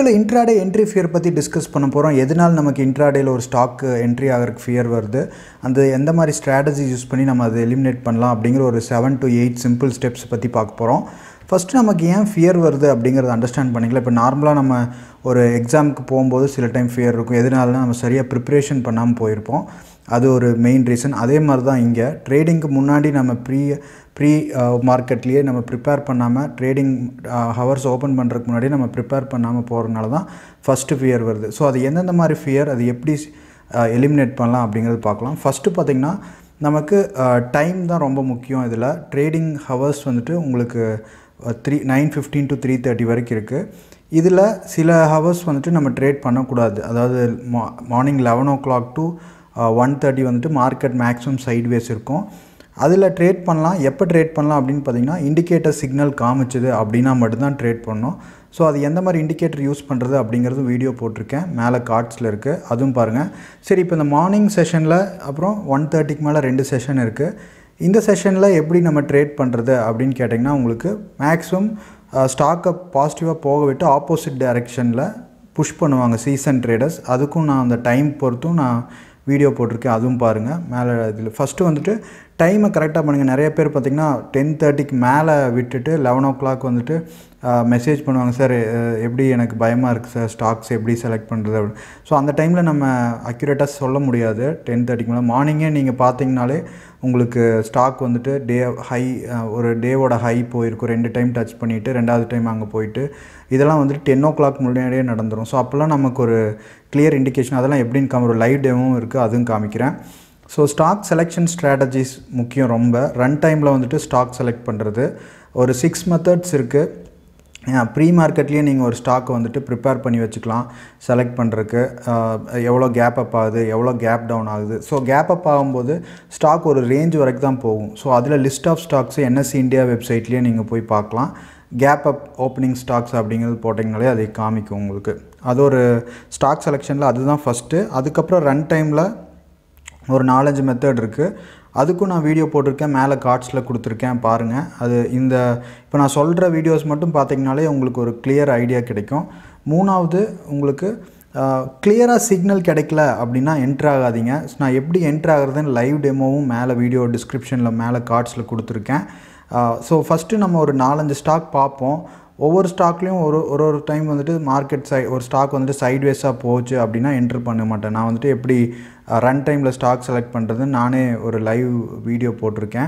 வீடியோவில் intraday entry fear பற்றி discuss பண்ண போகிறோம் எதனால் நமக்கு இன்ட்ராடேயில் ஒரு ஸ்டாக் என்ட்ரி ஆகிறதுக்கு ஃபியர் வருது அந்த எந்த மாதிரி ஸ்ட்ராட்டஜி யூஸ் பண்ணி நம்ம அதை எலிமினேட் பண்ணலாம் அப்படிங்கிற ஒரு seven to eight simple steps பற்றி பார்க்க போகிறோம் ஃபஸ்ட்டு நமக்கு ஏன் ஃபியர் வருது அப்படிங்கிறத அண்டர்ஸ்டாண்ட் பண்ணிக்கலாம் இப்போ நார்மலாக நம்ம ஒரு எக்ஸாமுக்கு போகும்போது சில டைம் ஃபியர் இருக்கும் எதனாலனா நம்ம சரியாக ப்ரிப்ரேஷன் பண்ணாமல் போயிருப்போம் அது ஒரு மெயின் ரீசன் அதே மாதிரி தான் இங்கே ட்ரேடிங்க்கு முன்னாடி நம்ம ப்ரீ ப்ரீ மார்க்கெட்லேயே நம்ம ப்ரிப்பேர் பண்ணாமல் ட்ரேடிங் ஹவர்ஸ் ஓப்பன் பண்ணுறதுக்கு முன்னாடி நம்ம ப்ரிப்பேர் பண்ணாமல் போகிறதுனால தான் ஃபஸ்ட்டு ஃபியர் வருது ஸோ அது எந்தெந்த மாதிரி ஃபியர் அது எப்படி எலிமினேட் பண்ணலாம் அப்படிங்கிறது பார்க்கலாம் ஃபஸ்ட்டு பார்த்திங்கன்னா நமக்கு டைம் தான் ரொம்ப முக்கியம் இதில் ட்ரேடிங் ஹவர்ஸ் வந்துட்டு உங்களுக்கு three nine fifteen to three thirty வரைக்கும் இருக்குது இதில் சில ஹவர்ஸ் வந்துட்டு நம்ம ட்ரேட் பண்ணக்கூடாது அதாவது மா morning eleven o'clock to one thirty வந்துட்டு மார்க்கெட் மேக்ஸிமம் சைட்வேஸ் இருக்கும் அதில் ட்ரேட் பண்ணலாம் எப்போ ட்ரேட் பண்ணலாம் அப்படின்னு பார்த்தீங்கன்னா இண்டிகேட்டர் சிக்னல் காமிச்சுது அப்படின்னா மட்டும்தான் ட்ரேட் பண்ணணும் ஸோ அது எந்த மாதிரி இண்டிகேட்டர் யூஸ் பண்ணுறது அப்படிங்கிறது வீடியோ போட்டிருக்கேன் மேலே கார்ட்ஸில் இருக்குது அதுவும் பாருங்கள் சரி இப்போ இந்த மார்னிங் செஷனில் அப்புறம் ஒன் தேர்ட்டிக்கு மேலே ரெண்டு செஷன் இருக்குது இந்த செஷனில் எப்படி நம்ம ட்ரேட் பண்ணுறது அப்படின்னு கேட்டிங்கன்னா உங்களுக்கு மேக்ஸிமம் ஸ்டாக்கை பாசிட்டிவாக போக விட்டு ஆப்போசிட் டைரெக்ஷனில் புஷ் பண்ணுவாங்க சீசன் ட்ரேடர்ஸ் அதுக்கும் நான் அந்த டைம் பொறுத்தும் நான் வீடியோ போட்டிருக்கேன் அதுவும் பாருங்கள் மேலே இதில் ஃபஸ்ட்டு வந்துட்டு டைமை கரெக்டாக பண்ணுங்கள் நிறைய பேர் பார்த்திங்கன்னா டென் தேர்ட்டிக்கு மேலே விட்டுட்டு லெவன் ஓ கிளாக் வந்துட்டு மெசேஜ் பண்ணுவாங்க சார் எப்படி எனக்கு பயமாக இருக்குது சார் ஸ்டாக்ஸ் எப்படி செலக்ட் பண்ணுறது அப்படின்னு ஸோ அந்த டைமில் நம்ம அக்யூரேட்டாக சொல்ல முடியாது டென் தேர்ட்டிக்கு மேலே மார்னிங்கே நீங்கள் பார்த்தீங்கனாலே உங்களுக்கு ஸ்டாக் வந்துட்டு டே ஹை ஒரு டேவோட ஹை போயிருக்கும் ரெண்டு டைம் டச் பண்ணிவிட்டு ரெண்டாவது டைம் அங்கே போயிட்டு இதெல்லாம் வந்துட்டு டென் ஓ கிளாக் முன்னாடியே நடந்துடும் ஸோ அப்போல்லாம் நமக்கு ஒரு கிளியர் இண்டிகேஷன் அதெல்லாம் எப்படின்னு காமி ஒரு லைவ் டேவும் இருக்குது அதுவும் காமிக்கிறேன் ஸோ ஸ்டாக் செலெக்ஷன் ஸ்ட்ராட்டஜிஸ் முக்கியம் ரொம்ப ரன் டைமில் வந்துட்டு ஸ்டாக் செலக்ட் பண்ணுறது ஒரு சிக்ஸ் மெத்தட்ஸ் இருக்குது ப்ரீ மார்க்கெட்லேயே நீங்கள் ஒரு ஸ்டாக்கை வந்துட்டு ப்ரிப்பேர் பண்ணி வச்சுக்கலாம் செலக்ட் பண்ணுறதுக்கு எவ்வளோ கேப் அப் ஆகுது எவ்வளோ கேப் டவுன் ஆகுது ஸோ கேப் அப் ஆகும்போது ஸ்டாக் ஒரு ரேஞ்ச் வரைக்கும் தான் போகும் ஸோ அதில் list of stocks NSE India வெப்சைட்லேயே நீங்கள் போய் பார்க்கலாம் கேப் அப் ஓப்பனிங் ஸ்டாக்ஸ் அப்படிங்கிறது போட்டிங்கனாலே அதை காமிக்கும் உங்களுக்கு அது ஒரு ஸ்டாக் செலெக்ஷனில் அதுதான் ஃபஸ்ட்டு அதுக்கப்புறம் ரன் டைமில் ஒரு நாலஞ்சு மெத்தட் இருக்குது அதுக்கும் நான் வீடியோ போட்டிருக்கேன் மேலே கார்ட்ஸில் கொடுத்துருக்கேன் பாருங்கள் அது இந்த இப்போ நான் சொல்கிற வீடியோஸ் மட்டும் பார்த்திங்கனாலே உங்களுக்கு ஒரு கிளியர் ஐடியா கிடைக்கும் மூணாவது உங்களுக்கு கிளியராக சிக்னல் கிடைக்கல அப்படின்னா என்ட்ரு ஆகாதீங்க நான் எப்படி என்ட்ரு ஆகுறதுன்னு லைவ் டெமோவும் மேலே வீடியோ டிஸ்கிரிப்ஷனில் மேலே கார்ட்ஸில் கொடுத்துருக்கேன் ஸோ ஃபஸ்ட்டு நம்ம ஒரு நாலஞ்சு ஸ்டாக் பார்ப்போம் ஒவ்வொரு ஸ்டாக்லேயும் ஒரு ஒரு ஒரு டைம் வந்துட்டு மார்க்கெட் சை ஒரு ஸ்டாக் வந்துட்டு சைட்வேஸாக போச்சு அப்படின்னா என்ட்ரு பண்ண மாட்டேன் நான் வந்துட்டு எப்படி ரன் டைமில் ஸ்டாக் செலக்ட் பண்ணுறதுன்னு நானே ஒரு லைவ் வீடியோ போட்டிருக்கேன்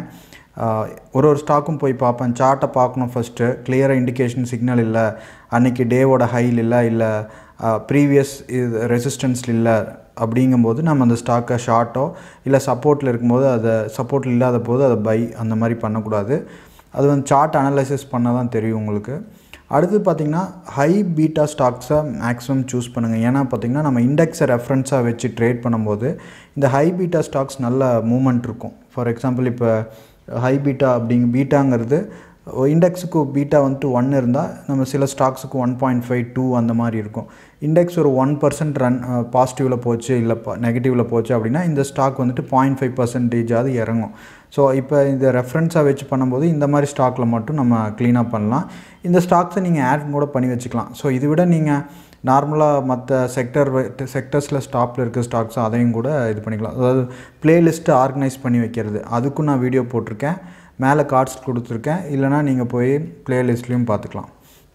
ஒரு ஒரு ஸ்டாக்கும் போய் பார்ப்பேன் சார்ட்டை பார்க்கணும் ஃபஸ்ட்டு கிளியராக இண்டிகேஷன் சிக்னல் இல்லை அன்றைக்கி டேவோட ஹைல் இல்லை இல்லை ப்ரீவியஸ் இது ரெசிஸ்டன்ஸில் இல்லை அப்படிங்கும்போது நம்ம அந்த ஸ்டாக்கை ஷார்ட்டோ இல்லை சப்போர்ட்டில் இருக்கும்போது அதை சப்போர்ட்டில் இல்லாத போது அதை பை அந்த மாதிரி பண்ணக்கூடாது அது வந்து சார்ட் அனலைசிஸ் பண்ணால் தான் தெரியும் உங்களுக்கு அடுத்து பார்த்திங்கன்னா ஹை பீட்டா ஸ்டாக்ஸை மேக்ஸிமம் சூஸ் பண்ணுங்கள் ஏன்னா பார்த்திங்கன்னா நம்ம இண்டெக்ஸை ரெஃபரன்ஸாக வச்சு ட்ரேட் பண்ணும்போது இந்த ஹை பீட்டா ஸ்டாக்ஸ் நல்ல மூமெண்ட் இருக்கும் ஃபார் எக்ஸாம்பிள் இப்போ ஹை பீட்டா அப்படிங்க பீட்டாங்கிறது இண்டெக்ஸுக்கு பீட்டா வந்துட்டு ஒன் இருந்தால் நம்ம சில ஸ்டாக்ஸுக்கு ஒன் பாயிண்ட் ஃபைவ் டூ அந்த மாதிரி இருக்கும் இண்டெக்ஸ் ஒரு ஒன் பர்சன்ட் ரன் பாசிட்டிவில் போச்சு இல்லை நெகட்டிவில் போச்சு அப்படின்னா இந்த ஸ்டாக் வந்துட்டு பாயிண்ட் ஃபைவ் பர்சன்டேஜாவது இறங்கும் ஸோ இப்போ இந்த ரெஃபரன்ஸாக வச்சு பண்ணும்போது இந்த மாதிரி ஸ்டாக்கில் மட்டும் நம்ம க்ளீனாக பண்ணலாம் இந்த ஸ்டாக்ஸை நீங்கள் ஆட் கூட பண்ணி வச்சுக்கலாம் ஸோ இதை விட நீங்கள் நார்மலாக மற்ற செக்டர் செக்டர்ஸில் ஸ்டாப்பில் இருக்க ஸ்டாக்ஸ் அதையும் கூட இது பண்ணிக்கலாம் அதாவது ப்ளேலிஸ்ட்டு ஆர்கனைஸ் பண்ணி வைக்கிறது அதுக்கும் நான் வீடியோ போட்டிருக்கேன் மேலே கார்ட்ஸ் கொடுத்துருக்கேன் இல்லைனா நீங்கள் போய் ப்ளேலிஸ்ட்லேயும் பார்த்துக்கலாம்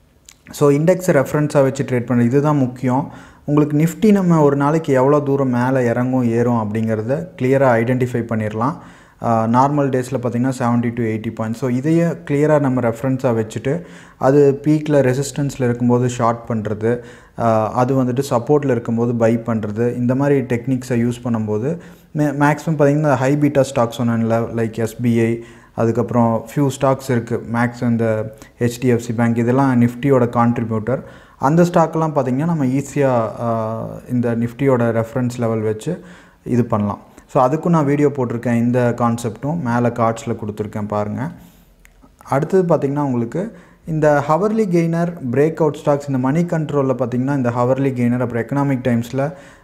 ஸோ இண்டெக்ஸை ரெஃபரன்ஸாக வச்சு ட்ரேட் பண்ணுறது இதுதான் முக்கியம் உங்களுக்கு நிஃப்டி நம்ம ஒரு நாளைக்கு எவ்வளோ தூரம் மேலே இறங்கும் ஏறும் அப்படிங்கிறத கிளியராக ஐடென்டிஃபை பண்ணிடலாம் நார்மல் டேஸில் பார்த்திங்கன்னா seventy to eighty point so இதையே கிளியராக நம்ம ரெஃபரன்ஸாக வச்சுட்டு அது பீக்கில் ரெசிஸ்டன்ஸில் இருக்கும்போது ஷார்ட் பண்ணுறது அது வந்துட்டு சப்போர்ட்டில் இருக்கும்போது பை பண்ணுறது இந்த மாதிரி டெக்னிக்ஸை யூஸ் பண்ணும்போது மே மேக்ஸிமம் பார்த்திங்கன்னா ஹை பீட்டா ஸ்டாக்ஸ் சொன்னேன்ல லைக் எஸ்பிஐ அதுக்கப்புறம் ஃபியூ ஸ்டாக்ஸ் இருக்குது மேக்ஸ் இந்த ஹெச்டிஎஃப்சி பேங்க் இதெல்லாம் நிஃப்டியோட கான்ட்ரிபியூட்டர் அந்த ஸ்டாக்கெலாம் பார்த்திங்கன்னா நம்ம ஈஸியாக இந்த நிஃப்டியோட ரெஃபரன்ஸ் லெவல் வச்சு இது பண்ணலாம் ஸோ அதுக்கும் நான் வீடியோ போட்டிருக்கேன் இந்த கான்செப்டும் மேலே கார்ட்ஸில் கொடுத்துருக்கேன் பாருங்கள் அடுத்தது பார்த்திங்கன்னா உங்களுக்கு இந்த hourly gainer break out stocks இந்த மணி கண்ட்ரோலில் பார்த்திங்கன்னா இந்த ஹவர்லி கெய்னர் அப்புறம் எக்கனாமிக் டைம்ஸில்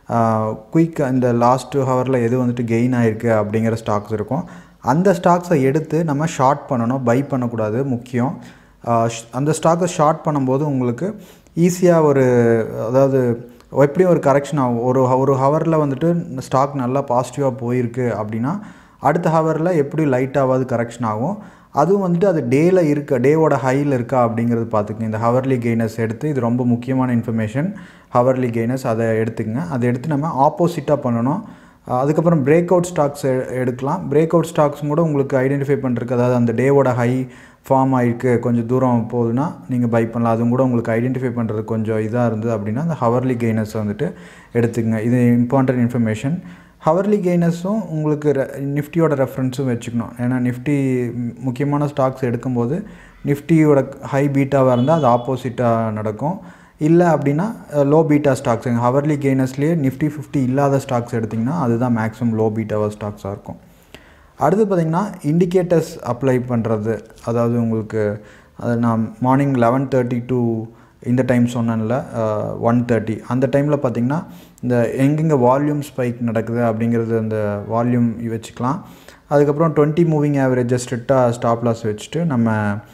குயிக் இந்த லாஸ்ட் டூ ஹவரில் எது வந்துட்டு கெயின் ஆகிருக்கு அப்படிங்கிற ஸ்டாக்ஸ் இருக்கும் அந்த ஸ்டாக்ஸை எடுத்து நம்ம ஷார்ட் பண்ணணும் பை பண்ணக்கூடாது முக்கியம் அந்த ஸ்டாக்கை ஷார்ட் பண்ணும்போது உங்களுக்கு ஈஸியாக ஒரு அதாவது எப்படியும் ஒரு கரெக்ஷன் ஆகும் ஒரு ஒரு ஹவரில் வந்துட்டு ஸ்டாக் நல்லா பாசிட்டிவாக போயிருக்கு அப்படின்னா அடுத்த ஹவரில் எப்படி லைட்டாவது கரெக்ஷன் ஆகும் அதுவும் வந்துட்டு அது டேயில் இருக்க டேவோட ஹையில் இருக்கா அப்படிங்கிறது பார்த்துக்குங்க இந்த ஹவர்லி கெய்னஸ் எடுத்து இது ரொம்ப முக்கியமான இன்ஃபர்மேஷன் ஹவர்லி கெய்னஸ் அதை எடுத்துக்கங்க அதை எடுத்து நம்ம ஆப்போசிட்டாக பண்ணணும் அதுக்கப்புறம் பிரேக் அவுட் ஸ்டாக்ஸ் எடுக்கலாம் பிரேக் அவுட் ஸ்டாக்ஸும் கூட உங்களுக்கு ஐடென்டிஃபை பண்ணுறதுக்கு அதாவது அந்த டேவோட ஹை ஃபார்ம் ஆகிருக்கு கொஞ்சம் தூரம் போகுதுன்னா நீங்கள் பை பண்ணலாம் அதுவும் கூட உங்களுக்கு ஐடென்டிஃபை பண்ணுறது கொஞ்சம் இதாக இருந்தது அப்படின்னா அந்த ஹவர்லி கெய்னஸ் வந்துட்டு எடுத்துக்கங்க இது இம்பார்ட்டன்ட் இன்ஃபர்மேஷன் ஹவர்லி கெய்னஸும் உங்களுக்கு நிஃப்டியோட ரெஃபரன்ஸும் வச்சுக்கணும் ஏன்னா நிஃப்டி முக்கியமான ஸ்டாக்ஸ் எடுக்கும்போது நிஃப்டியோட ஹை பீட்டாவாக இருந்தால் அது ஆப்போசிட்டாக நடக்கும் இல்லை அப்படின்னா லோ பீட்டா ஸ்டாக்ஸ் எங்கள் ஹவர்லி கெய்னஸ்லேயே நிஃப்டி ஃபிஃப்டி இல்லாத ஸ்டாக்ஸ் எடுத்திங்கன்னா அதுதான் மேக்ஸிமம் லோ பீட்டாவாக ஸ்டாக்ஸாக இருக்கும் அடுத்து பார்த்திங்கன்னா இண்டிகேட்டர்ஸ் அப்ளை பண்ணுறது அதாவது உங்களுக்கு அது நான் மார்னிங் லெவன் தேர்ட்டி டு இந்த டைம் சொன்னேன்ல ஒன் தேர்ட்டி அந்த டைமில் பார்த்திங்கன்னா இந்த எங்கெங்கே வால்யூம் ஸ்பைக் நடக்குது அப்படிங்கிறது அந்த வால்யூம் வச்சுக்கலாம் அதுக்கப்புறம் டுவெண்ட்டி மூவிங் ஆவரேஜை ஸ்ட்ரிக்டாக ஸ்டாப் லாஸ் வச்சுட்டு நம்ம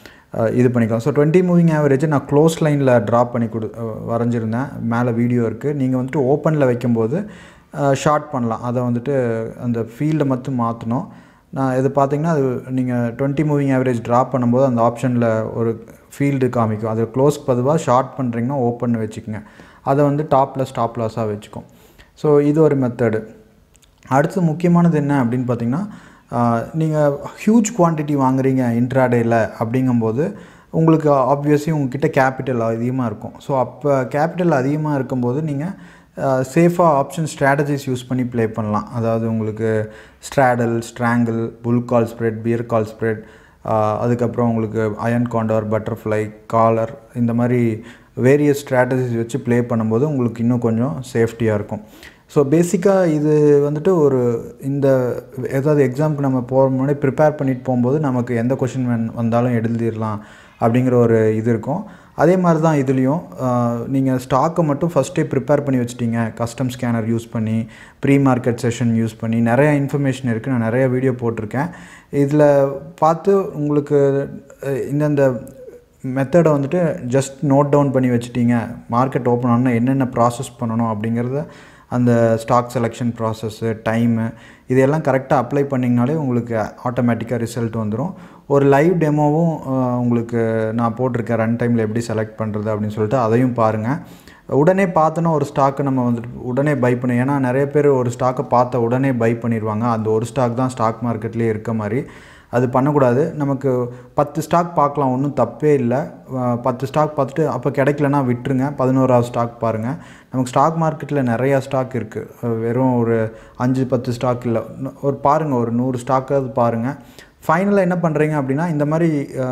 இது பண்ணிக்கலாம் ஸோ டுவெண்ட்டி மூவிங் ஆவரேஜை நான் க்ளோஸ் லைனில் ட்ராப் பண்ணி கொடு வரைஞ்சிருந்தேன் மேலே வீடியோ இருக்குது நீங்கள் வந்துட்டு ஓப்பனில் வைக்கும்போது ஷார்ட் பண்ணலாம் அதை வந்துட்டு அந்த ஃபீல்டை மட்டும் மாற்றணும் நான் இது பார்த்தீங்கன்னா அது நீங்கள் டுவெண்ட்டி மூவிங் ஆவரேஜ் ட்ராப் பண்ணும்போது அந்த ஆப்ஷனில் ஒரு ஃபீல்டு காமிக்கும் அது க்ளோஸ் பதிவாக ஷார்ட் பண்ணுறீங்கன்னா ஓப்பன் வச்சுக்கோங்க அதை வந்து டாப்பில் ஸ்டாப் லாஸாக வச்சுக்கும் ஸோ இது ஒரு மெத்தடு அடுத்து முக்கியமானது என்ன அப்படின்னு பார்த்தீங்கன்னா நீங்கள் ஹியூஜ் குவான்டிட்டி வாங்குறீங்க இன்ட்ராடேயில் அப்படிங்கும்போது உங்களுக்கு ஆப்வியஸ்லி உங்ககிட்ட கேபிட்டல் அதிகமாக இருக்கும் ஸோ அப்போ கேபிட்டல் அதிகமாக இருக்கும்போது நீங்கள் சேஃபாக ஆப்ஷன் ஸ்ட்ராட்டஜிஸ் யூஸ் பண்ணி ப்ளே பண்ணலாம் அதாவது உங்களுக்கு straddle strangle bull call spread bear call spread அதுக்கப்புறம் உங்களுக்கு அயன் காண்டர் பட்டர்ஃப்ளை காலர் இந்த மாதிரி வேரியஸ் ஸ்ட்ராட்டஜிஸ் வச்சு ப்ளே பண்ணும்போது உங்களுக்கு இன்னும் கொஞ்சம் சேஃப்டியாக இருக்கும் ஸோ பேசிக்காக இது வந்துட்டு ஒரு இந்த ஏதாவது எக்ஸாமுக்கு நம்ம போகிற முன்னாடி ப்ரிப்பேர் பண்ணிட்டு போகும்போது நமக்கு எந்த கொஷின் வந்தாலும் எழுதிடலாம் அப்படிங்கிற ஒரு இது இருக்கும் அதே மாதிரி தான் இதுலேயும் நீங்கள் ஸ்டாக்கை மட்டும் ஃபஸ்ட்டே ப்ரிப்பேர் பண்ணி வச்சிட்டிங்க கஸ்டம் ஸ்கேனர் யூஸ் பண்ணி ப்ரீ மார்க்கெட் செஷன் யூஸ் பண்ணி நிறைய இன்ஃபர்மேஷன் இருக்குது நான் நிறைய வீடியோ போட்டிருக்கேன் இதில் பார்த்து உங்களுக்கு இந்தந்த மெத்தடை வந்துட்டு ஜஸ்ட் நோட் டவுன் பண்ணி வச்சுட்டீங்க மார்க்கெட் ஓப்பன் ஆனால் என்னென்ன ப்ராசஸ் பண்ணணும் அப்படிங்கிறத அந்த ஸ்டாக் செலெக்ஷன் ப்ராசஸ்ஸு டைமு இதெல்லாம் கரெக்டாக அப்ளை பண்ணிங்கனாலே உங்களுக்கு ஆட்டோமேட்டிக்காக ரிசல்ட் வந்துடும் ஒரு லைவ் டெமோவும் உங்களுக்கு நான் போட்டிருக்கேன் ரன் டைமில் எப்படி செலக்ட் பண்ணுறது அப்படின்னு சொல்லிட்டு அதையும் பாருங்கள் உடனே பார்த்தோன்னா ஒரு ஸ்டாக்கை நம்ம வந்துட்டு உடனே பை பண்ணி ஏன்னா நிறைய பேர் ஒரு ஸ்டாக்கை பார்த்த உடனே பை பண்ணிடுவாங்க அந்த ஒரு ஸ்டாக் தான் ஸ்டாக் மார்க்கெட்லேயே இருக்க மாதிரி அது பண்ணக்கூடாது நமக்கு பத்து ஸ்டாக் பார்க்கலாம் ஒன்றும் தப்பே இல்லை பத்து ஸ்டாக் பார்த்துட்டு அப்போ கிடைக்கலனா விட்டுருங்க பதினோராவது ஸ்டாக் பாருங்கள் நமக்கு ஸ்டாக் மார்க்கெட்டில் நிறையா ஸ்டாக் இருக்குது வெறும் ஒரு அஞ்சு பத்து ஸ்டாக் இல்லை ஒரு பாருங்கள் ஒரு நூறு ஸ்டாக்காவது பாருங்கள் ஃபைனலாக என்ன பண்ணுறீங்க அப்படின்னா இந்த மாதிரி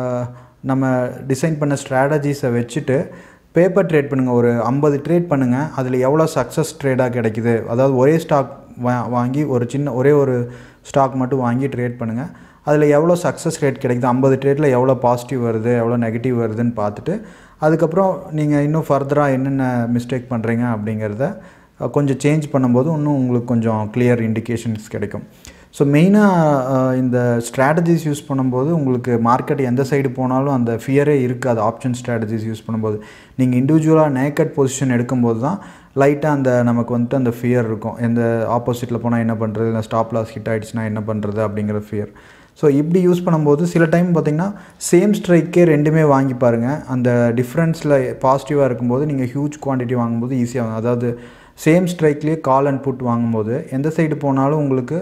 நம்ம டிசைன் பண்ண ஸ்ட்ராட்டஜிஸை வச்சுட்டு பேப்பர் ட்ரேட் பண்ணுங்கள் ஒரு ஐம்பது ட்ரேட் பண்ணுங்கள் அதில் எவ்வளோ சக்ஸஸ் ட்ரேடாக கிடைக்குது அதாவது ஒரே ஸ்டாக் வா வாங்கி ஒரு சின்ன ஒரே ஒரு ஸ்டாக் மட்டும் வாங்கி ட்ரேட் பண்ணுங்கள் அதில் எவ்வளோ சக்ஸஸ் ரேட் கிடைக்குது ஐம்பது ட்ரேட்டில் எவ்வளோ பாசிட்டிவ் வருது எவ்வளோ நெகட்டிவ் வருதுன்னு பார்த்துட்டு அதுக்கப்புறம் நீங்கள் இன்னும் ஃபர்தராக என்னென்ன மிஸ்டேக் பண்ணுறீங்க அப்படிங்கிறத கொஞ்சம் சேஞ்ச் பண்ணும்போது இன்னும் உங்களுக்கு கொஞ்சம் கிளியர் இண்டிகேஷன்ஸ் கிடைக்கும் ஸோ மெயினாக இந்த ஸ்ட்ராட்டஜிஸ் யூஸ் பண்ணும்போது உங்களுக்கு மார்க்கெட் எந்த சைடு போனாலும் அந்த ஃபியரே இருக்காது ஆப்ஷன் ஸ்ட்ராட்டஜிஸ் யூஸ் பண்ணும்போது நீங்கள் இண்டிவிஜுவலாக நேக்கட் பொசிஷன் எடுக்கும்போது தான் லைட்டாக அந்த நமக்கு வந்துட்டு அந்த ஃபியர் இருக்கும் எந்த ஆப்போசிட்டில் போனால் என்ன பண்ணுறது இல்லை ஸ்டாப் லாஸ் ஹிட் ஆகிடுச்சுன்னா என்ன பண்ணுறது அப்படிங்கிற ஃபியர் ஸோ இப்படி யூஸ் பண்ணும்போது சில டைம் பார்த்திங்கன்னா சேம் ஸ்ட்ரைக்கே ரெண்டுமே வாங்கி பாருங்கள் அந்த டிஃப்ரென்ஸில் பாசிட்டிவாக இருக்கும்போது நீங்கள் ஹியூஜ் குவான்டிட்டி வாங்கும்போது ஈஸியாக அதாவது சேம் ஸ்ட்ரைக்லேயே கால் அண்ட் புட் வாங்கும்போது எந்த சைடு போனாலும் உங்களுக்கு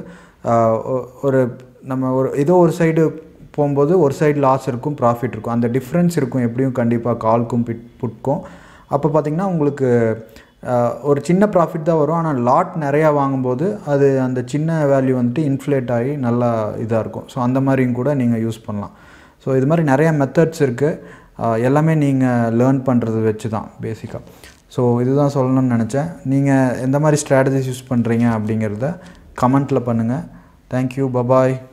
ஒரு நம்ம ஒரு ஏதோ ஒரு சைடு போகும்போது ஒரு சைடு லாஸ் இருக்கும் ப்ராஃபிட் இருக்கும் அந்த டிஃப்ரென்ஸ் இருக்கும் எப்படியும் கண்டிப்பாக கால்க்கும் பிட் புட்க்கும் அப்போ பார்த்திங்கன்னா உங்களுக்கு ஒரு சின்ன ப்ராஃபிட் தான் வரும் ஆனால் லாட் நிறையா வாங்கும்போது அது அந்த சின்ன வேல்யூ வந்துட்டு இன்ஃப்ளேட் ஆகி நல்லா இதாக இருக்கும் ஸோ அந்த மாதிரியும் கூட நீங்கள் யூஸ் பண்ணலாம் ஸோ இது மாதிரி நிறையா மெத்தட்ஸ் இருக்குது எல்லாமே நீங்கள் லேர்ன் பண்ணுறது வச்சு தான் பேசிக்காக ஸோ இதுதான் சொல்லணும்னு நினச்சேன் நீங்கள் எந்த மாதிரி ஸ்ட்ராட்டஜிஸ் யூஸ் பண்ணுறீங்க அப்படிங்கிறத கமெண்ட்டில் பண்ணுங்கள் தேங்க்யூ பபாய்